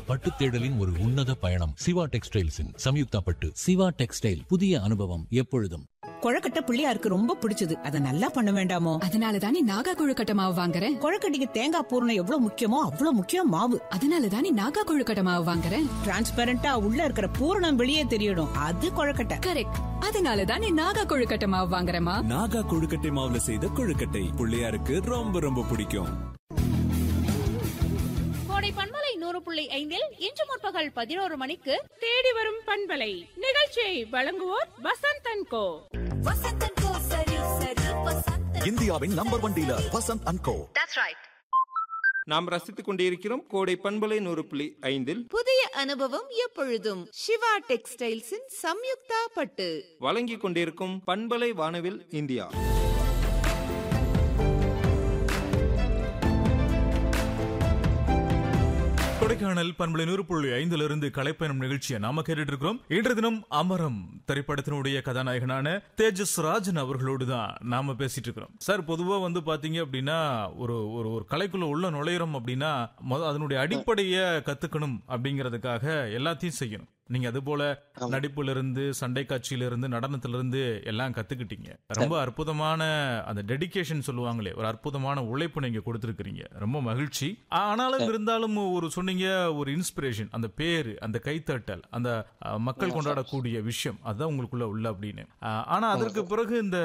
பட்டு தேடலின் ஒரு உன்னத பயணம் சிவா டெக்ஸ்டைல்ஸின் சம்யுக்தா பட்டு சிவா டெக்ஸ்டைல் புதிய அனுபவம் எப்பொழுதும் கொழக்கட்டை பிள்ளையாருக்கு ரொம்ப பிடிச்சது அதை நல்லா பண்ண வேண்டாமோ அதனால தானே நாகா கொழுக்கட்டை மாவு வாங்குறேன் கொழக்கட்டைக்கு தேங்காய் பூரணம் எவ்வளவு முக்கியமோ அவ்வளவு முக்கியம் மாவு அதனால தானே நாகா கொழுக்கட்டை மாவு வாங்குறேன் டிரான்ஸ்பெரண்டா உள்ள இருக்கிற பூரணம் வெளியே தெரியணும் அது கொழக்கட்டை கரெக்ட் அதனால தானே நாகா கொழுக்கட்டை மாவு வாங்குறேமா நாகா கொழுக்கட்டை மாவுல செய்த கொழுக்கட்டை பிள்ளையாருக்கு ரொம்ப ரொம்ப பிடிக்கும் கோடை பண்பலை நூறு புள்ளி ஐந்தில் இன்று முற்பகல் பதினோரு மணிக்கு தேடி வரும் பண்பலை நிகழ்ச்சியை வழங்குவோர் வசந்த் அண்ட் கோ இந்தியாவின் number one dealer Vasanth and Co நாம் ரசித்துக் கொண்டிருக்கிறோம் கோடை பண்பலை நூறு புள்ளி ஐந்தில் புதிய அனுபவம் எப்பொழுதும் சிவா டெக்ஸ்டைல்ஸின் சம்யுக்தா பட்டு வழங்கிக் கொண்டிருக்கும் பண்பலை வானவில் இந்தியா கொடைக்கானல் பண்பலை நூறு புள்ளி ஐந்திலிருந்து கலைப்பயணம் நிகழ்ச்சியை நாம கேட்டுட்டு இருக்கிறோம் இன்று தினம் அமரம் திரைப்படத்தினுடைய கதாநாயகனான தேஜஸ் ராஜன் அவர்களோடு தான் நாம பேசிட்டு இருக்கிறோம் சார் பொதுவா வந்து பாத்தீங்க அப்படின்னா ஒரு ஒரு ஒரு கலைக்குள்ள உள்ள நுழையிறோம் அப்படின்னா மொத அதனுடைய அடிப்படையை கத்துக்கணும் அப்படிங்கறதுக்காக எல்லாத்தையும் செய்யணும் நீங்க அது போல நடிப்புல இருந்து சண்டை காட்சியில இருந்து நடனத்துல இருந்து எல்லாம் கத்துக்கிட்டீங்க ரொம்ப அற்புதமான அந்த டெடிகேஷன் சொல்லுவாங்களே ஒரு அற்புதமான உழைப்பு நீங்க கொடுத்திருக்கிறீங்க ரொம்ப மகிழ்ச்சி ஆனாலும் இருந்தாலும் ஒரு சொன்னீங்க ஒரு இன்ஸ்பிரேஷன் அந்த பேரு அந்த கைத்தட்டல் அந்த அஹ், மக்கள் கொண்டாடக்கூடிய விஷயம் அதுதான் உங்களுக்குள்ள உள்ள அப்படின்னு அஹ், ஆனா அதற்கு பிறகு இந்த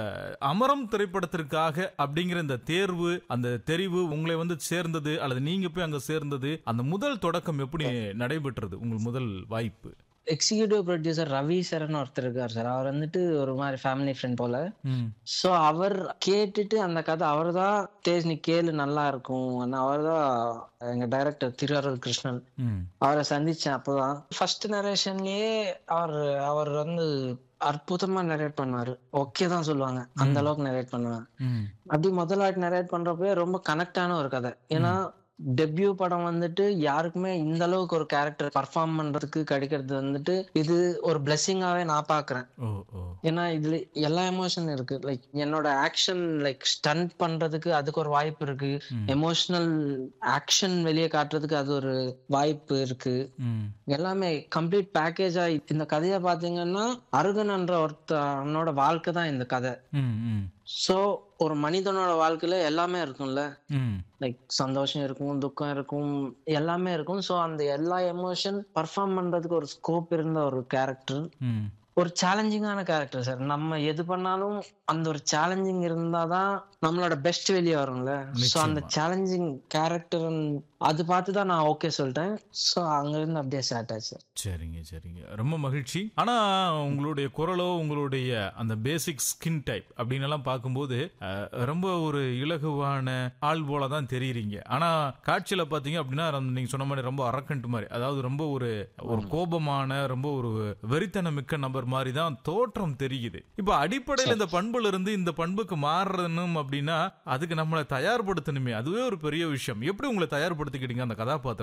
அமரம் திரைப்படத்திற்காக அப்படிங்கிற இந்த தேர்வு அந்த தெரிவு உங்களை வந்து சேர்ந்தது அல்லது நீங்க போய் அங்க சேர்ந்தது அந்த முதல் தொடக்கம் எப்படி நடைபெற்றது உங்கள் முதல் வாய்ப்பு எக்ஸிகியூட்டிவ் ப்ரொடியூசர் ரவி சரண் ஒருத்தர் இருக்கார் சார் அவர் வந்துட்டு ஒரு மாதிரி ஃபேமிலி ஃப்ரெண்ட் போல ம். ஸோ அவர் கேட்டுட்டு அந்த கதை அவர் தான் தேஜ் நீ கேளு நல்லா இருக்கும் அவர் தான் எங்க டைரக்டர் திருவாரூர் கிருஷ்ணன் ம். அவரை சந்திச்சேன் அப்போதான் ஃபர்ஸ்ட் நரேஷன்லயே அவர் அவர் வந்து அற்புதமா நரேட் பண்ணுவாரு ஓகே தான் சொல்லுவாங்க அந்த அளவுக்கு நரேட் பண்ணுவாங்க ம். அப்படி முதல் வாட்டி நரேட் பண்றப்பவே ரொம்ப கனெக்டான ஒரு கதை ஏன்னா டெபியூ படம் வந்துட்டு யாருக்குமே இந்த அளவுக்கு ஒரு கேரக்டர் பர்ஃபார்ம் பண்றதுக்கு கிடைக்கிறது வந்துட்டு இது ஒரு பிளெஸிங்காவே நான் பாக்குறேன் ஓ ஓ ஏன்னா இதுல எல்லா எமோஷன் இருக்கு லைக் என்னோட ஆக்ஷன் லைக் ஸ்டண்ட் பண்றதுக்கு அதுக்கு ஒரு வாய்ப்பு இருக்கு எமோஷனல் ஆக்ஷன் வெளியே காட்டுறதுக்கு அது ஒரு வாய்ப்பு இருக்கு ம். எல்லாமே கம்ப்ளீட் பேக்கேஜா இந்த கதையை பாத்தீங்கன்னா அருகன்ன்ற ஒருத்தனோட வாழ்க்கை தான் இந்த கதை ம். ம். சோ ஒரு மனிதனோட வாழ்க்கையில எல்லாமே இருக்கும்ல ம். லைக் சந்தோஷம் இருக்கும் துக்கம் இருக்கும் எல்லாமே இருக்கும் சோ அந்த எல்லா எமோஷன் பர்ஃபார்ம் பண்றதுக்கு ஒரு ஸ்கோப் இருந்த ஒரு கேரக்டர் ம். ஒரு சேலஞ்சிங்கான கேரக்டர் சார் நம்ம எது பண்ணாலும் அந்த ஒரு சேலஞ்சிங் இருந்தாதான் நம்மளோட பெஸ்ட் வெளியே வரும்ல சோ அந்த சேலஞ்சிங் கேரக்டர் அது பார்த்து தான் நான் ஓகே சொல்லிட்டேன் சோ அங்க இருந்து அப்படியே ஸ்டார்ட் ஆச்சு சார் சரிங்க சரிங்க ரொம்ப மகிழ்ச்சி ஆனா உங்களுடைய குரலோ உங்களுடைய அந்த பேசிக் ஸ்கின் டைப் அப்படின்னு எல்லாம் பார்க்கும்போது அஹ், ரொம்ப ஒரு இலகுவான ஆள் போல தான் தெரியுறீங்க ஆனா காட்சியில பாத்தீங்க அப்படின்னா ரொம்ப- நீங்க சொன்ன மாதிரி ரொம்ப அரக்கண்ட் மாதிரி அதாவது ரொம்ப ஒரு ஒரு கோபமான ரொம்ப ஒரு வெறித்தனம் மிக்க நபர் மாதிரி தான் தோற்றம் தெரியுது இப்ப அடிப்படையில் இந்த பண்புல இருந்து இந்த பண்புக்கு மாறணும் அப்படின்னா அதுக்கு நம்மளை தயார்படுத்தணுமே அதுவே ஒரு பெரிய விஷயம் எப்படி உங்களை தயார்படுத்திக்கிட்டீங்க அந்த கதாபாத்திரம்